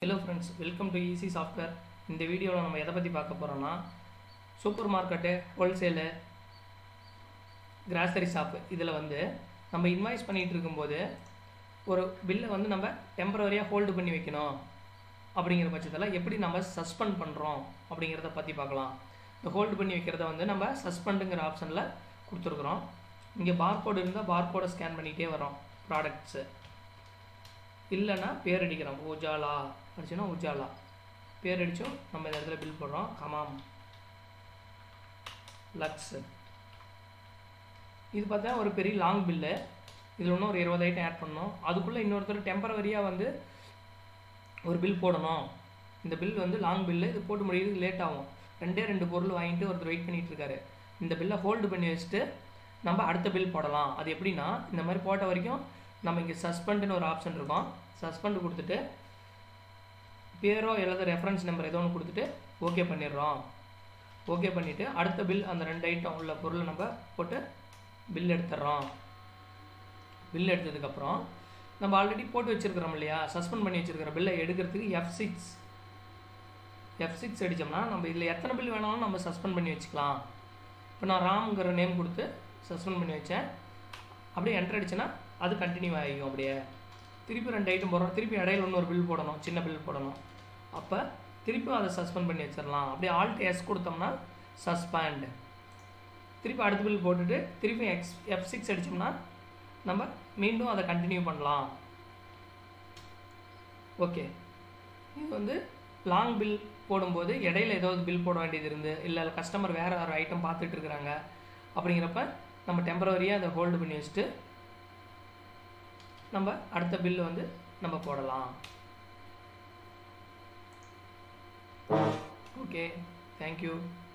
hello friends welcome to easy software இந்த வீடியோவில் நம்ம எதை பற்றி பார்க்க போகிறோம்னா supermarket wholesale grocery shop இதில் வந்து நம்ம இன்வாய்ஸ் பண்ணிகிட்டு இருக்கும்போது ஒரு பில்லை வந்து நம்ம டெம்பரவரியாக ஹோல்டு பண்ணி வைக்கணும் அப்படிங்கிற பட்சத்தில் எப்படி நம்ம சஸ்பெண்ட் பண்ணுறோம் அப்படிங்கிறத பற்றி பார்க்கலாம் இந்த ஹோல்டு பண்ணி வைக்கிறத வந்து நம்ம சஸ்பெண்டுங்கிற ஆப்ஷனில் கொடுத்துருக்குறோம் இங்கே பார்கோடு இருந்தால் பார்கோடை ஸ்கேன் பண்ணிகிட்டே வரோம் ப்ராடக்ட்ஸு இல்லைன்னா பேர் அடிக்கிறோம் உஜாலா அடிச்சோன்னா உஜாலா பேர் அடித்தோம் நம்ம இந்த இடத்துல பில் போடுறோம் கமாம் லக்ஸ் இது பார்த்தா ஒரு பெரிய லாங் பில்லு இதில் இன்னும் ஒரு இருபது ஐட்டம் ஆட் பண்ணோம் அதுக்குள்ளே இன்னொருத்தர் டெம்பரவரியாக வந்து ஒரு பில் போடணும் இந்த பில் வந்து லாங் பில்லு இது போட்டு முடியுது லேட் ஆகும் ரெண்டே ரெண்டு பொருள் வாங்கிட்டு ஒருத்தர் வெயிட் பண்ணிட்டு இருக்காரு இந்த பில்லை ஹோல்டு பண்ணி வச்சுட்டு நம்ம அடுத்த பில் போடலாம் அது எப்படின்னா இந்த மாதிரி போட்ட வரைக்கும் நம்ம இங்கே சஸ்பெண்டுன்னு ஒரு ஆப்ஷன் இருக்கும் சஸ்பெண்ட் கொடுத்துட்டு பேரோ எழுத ரெஃபரன்ஸ் நம்பர் ஏதோ ஒன்று கொடுத்துட்டு ஓகே பண்ணிடுறோம் ஓகே பண்ணிவிட்டு அடுத்த பில் அந்த ரெண்டு ஐட்டம் உள்ள பொருளை நம்ம போட்டு பில் எடுத்துடுறோம் பில் எடுத்ததுக்கப்புறம் நம்ம ஆல்ரெடி போட்டு வச்சுருக்கிறோம் இல்லையா சஸ்பெண்ட் பண்ணி வச்சுருக்கிற பில்லை எடுக்கிறதுக்கு எஃப் சிக்ஸ் எஃப் சிக்ஸ் அடித்தோம்னா நம்ம இதில் எத்தனை பில் வேணாலும் நம்ம சஸ்பெண்ட் பண்ணி வச்சுக்கலாம் இப்போ நான் ராம்ங்கிற நேம் கொடுத்து சஸ்பெண்ட் பண்ணி வச்சேன் அப்படியே என்டர் அடிச்சேன்னா அது கண்டினியூ ஆகிக்கும் அப்படியே திருப்பி ரெண்டு ஐட்டம் போடுறோம் திருப்பி இடையில இன்னொரு பில் போடணும் சின்ன பில் போடணும் அப்போ திருப்பி அதை சஸ்பெண்ட் பண்ணி வச்சிடலாம் அப்படியே ஆல்ட் எஸ் கொடுத்தோம்னா சஸ்பெண்ட் திருப்பி அடுத்த பில் போட்டுட்டு திருப்பி எக்ஸ் எஃப் சிக்ஸ் அடித்தோம்னா நம்ம மீண்டும் அதை கண்டினியூ பண்ணலாம் ஓகே இது வந்து லாங் பில் போடும்போது இடையில ஏதாவது பில் போட வேண்டியது இருந்து இல்லை கஸ்டமர் வேறு ஒரு ஐட்டம் பார்த்துட்டு இருக்கிறாங்க அப்படிங்கிறப்ப நம்ம டெம்பரவரியாக அதை ஹோல்டு பண்ணி வச்சுட்டு நம்ம அடுத்த பில்லு வந்து நம்ம போடலாம் ஓகே தேங்க்யூ